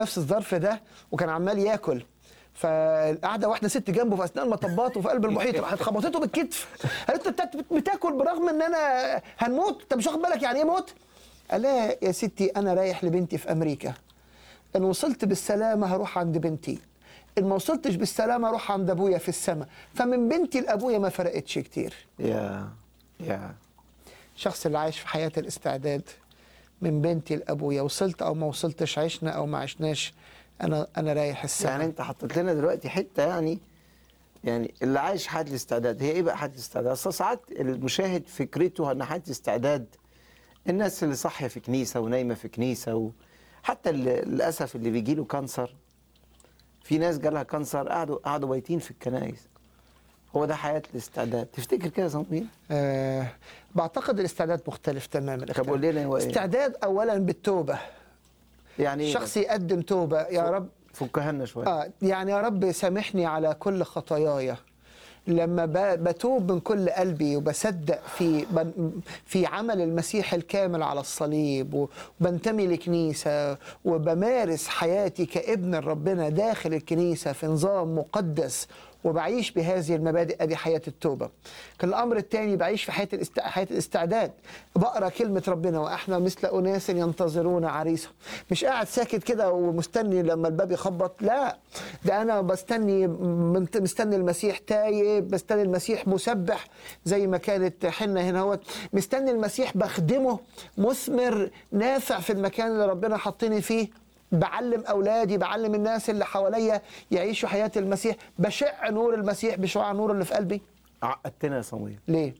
نفس الظرف ده وكان عمال ياكل فقاعده واحده ست جنبه في اثناء المطبات وفي قلب المحيط راحت خبطته بالكتف قالت له انت بتاكل برغم ان انا هنموت انت مش واخد بالك يعني ايه موت؟ قال لها يا ستي انا رايح لبنتي في امريكا ان وصلت بالسلامه هروح عند بنتي ان ما وصلتش بالسلامه اروح عند ابويا في السماء فمن بنتي لابويا ما فرقتش كتير يا يا الشخص اللي عايش في حياه الاستعداد من بنتي لابويا وصلت او ما وصلتش عشنا او ما عشناش انا انا رايح السماء يعني انت حطيت لنا دلوقتي حته يعني يعني اللي عايش حاله الاستعداد هي ايه بقى حاله الاستعداد؟ اصل ساعات المشاهد فكرته ان حاله الاستعداد الناس اللي صاحيه في كنيسه ونايمه في كنيسه وحتى اللي للاسف اللي بيجي له كانسر في ناس جالها كانسر قعدوا قعدوا بايتين في الكنائس هو ده حياه الاستعداد تفتكر كده يا صمويل؟ آه بعتقد الاستعداد مختلف تماما طب قول لنا هو ايه؟ استعداد اولا بالتوبه يعني ايه شخص يقدم توبه يا رب فكها لنا شويه اه يعني يا رب سامحني على كل خطاياي لما ب- بتوب من كل قلبي وبصدق في بن- في عمل المسيح الكامل على الصليب وبنتمي لكنيسة وبمارس حياتي كابن ربنا داخل الكنيسة في نظام مقدس وبعيش بهذه المبادئ ادي حياه التوبه. كان الامر الثاني بعيش في حياه الاست... حياه الاستعداد بقرا كلمه ربنا واحنا مثل اناس ينتظرون عريسهم. مش قاعد ساكت كده ومستني لما الباب يخبط لا ده انا بستني منت- مستني المسيح تايب مستني المسيح مسبح زي ما كانت حنه هنا هو مستني المسيح بخدمه مثمر نافع في المكان اللي ربنا حطني فيه بعلم اولادي بعلم الناس اللي حواليا يعيشوا حياه المسيح بشع نور المسيح بشعاع النور اللي في قلبي عقدتنا يا صمويل ليه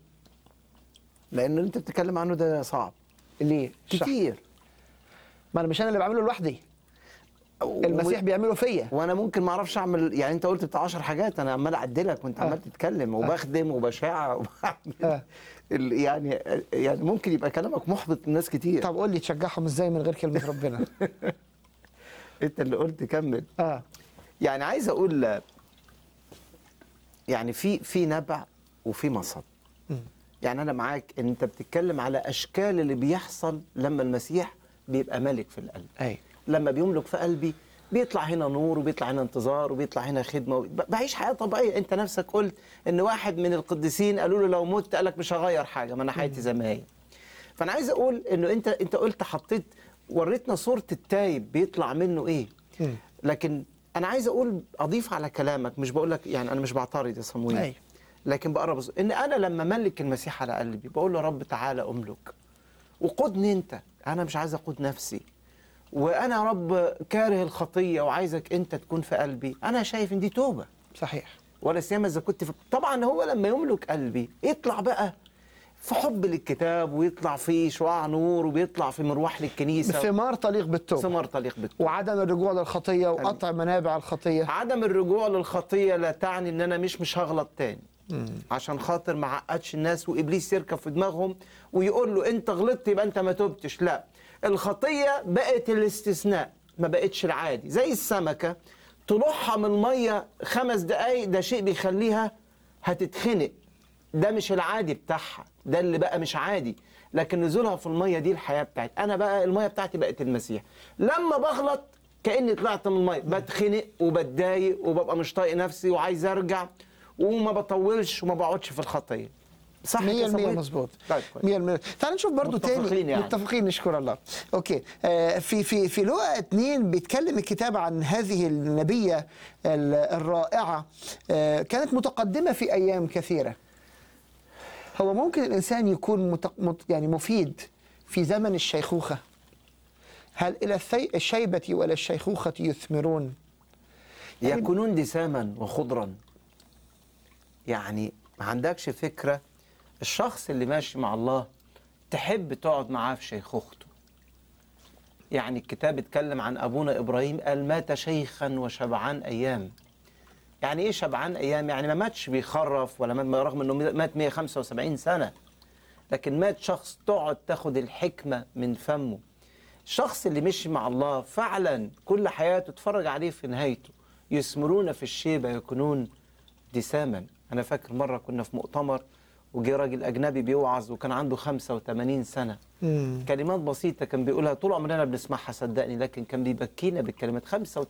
لان اللي انت بتتكلم عنه ده صعب ليه اشرح. كتير ما انا مش انا اللي بعمله لوحدي المسيح بيعمله فيا وانا ممكن ما اعرفش اعمل يعني انت قلت بتاع 10 حاجات انا عمال اعدلك وانت آه. عمال تتكلم وبخدم وبشع وبعمل آه. ال- يعني يعني ممكن يبقى كلامك محبط لناس كتير طب قول لي تشجعهم ازاي من غير كلمه ربنا انت اللي قلت كمل اه يعني عايز اقول يعني في في نبع وفي مصب مم. يعني انا معاك ان انت بتتكلم على اشكال اللي بيحصل لما المسيح بيبقى ملك في القلب اي لما بيملك في قلبي بيطلع هنا نور وبيطلع هنا انتظار وبيطلع هنا خدمه ب- بعيش حياه طبيعيه انت نفسك قلت ان واحد من القديسين قالوا له لو مت قالك مش هغير حاجه ما انا حياتي زي ما هي فانا عايز اقول انه انت انت قلت حطيت وريتنا صوره التايب بيطلع منه ايه مم. لكن انا عايز اقول اضيف على كلامك مش بقول لك يعني انا مش بعترض يا صمويل أيوة. لكن بقرب أص- ان انا لما ملك المسيح على قلبي بقول له يا رب تعالى املك وقودني انت انا مش عايز اقود نفسي وانا يا رب كاره الخطيه وعايزك انت تكون في قلبي انا شايف ان دي توبه صحيح ولا سيما اذا كنت في طبعا هو لما يملك قلبي يطلع بقى في حب للكتاب ويطلع في شعاع نور وبيطلع في مروح للكنيسه ثمار طليق بالتوبه ثمار طليق بالتوبه وعدم الرجوع للخطيه وقطع منابع الخطيه عدم الرجوع للخطيه لا تعني ان انا مش مش هغلط تاني عشان خاطر ما عقدش الناس وابليس يركب في دماغهم ويقول له انت غلطت يبقى انت ما تبتش لا الخطيه بقت الاستثناء ما بقتش العادي زي السمكه طلوعها من الميه خمس دقايق ده شيء بيخليها هتتخنق ده مش العادي بتاعها ده اللي بقى مش عادي لكن نزولها في الميه دي الحياه بتاعتي انا بقى الميه بتاعتي بقت المسيح لما بغلط كاني طلعت من الميه بتخنق وبتضايق وببقى مش طايق نفسي وعايز ارجع وما بطولش وما بقعدش في الخطيه صح 100% كده صبري؟ مظبوط طيب كويس. 100% تعال نشوف برضو تاني متفقين يعني. متفقين نشكر الله اوكي آه في في في لقا اتنين بيتكلم الكتاب عن هذه النبيه ال- الرائعه آه كانت متقدمه في ايام كثيره هو ممكن الانسان يكون مت... مت... يعني مفيد في زمن الشيخوخه هل الى الثي... الشيبه ولا الشيخوخه يثمرون يكونون دساما وخضرا يعني ما عندكش فكرة الشخص اللي ماشي مع الله تحب تقعد معاه في شيخوخته يعني الكتاب اتكلم عن أبونا إبراهيم قال مات شيخا وشبعان أيام يعني إيه شبعان أيام يعني ما ماتش بيخرف ولا مات رغم أنه مات 175 سنة لكن مات شخص تقعد تاخد الحكمة من فمه الشخص اللي مشي مع الله فعلا كل حياته تتفرج عليه في نهايته يثمرون في الشيبة يكونون دساما أنا فاكر مرة كنا في مؤتمر وجه راجل اجنبي بيوعظ وكان عنده 85 سنه مم. كلمات بسيطه كان بيقولها طول عمرنا بنسمعها صدقني لكن كان بيبكينا بالكلمات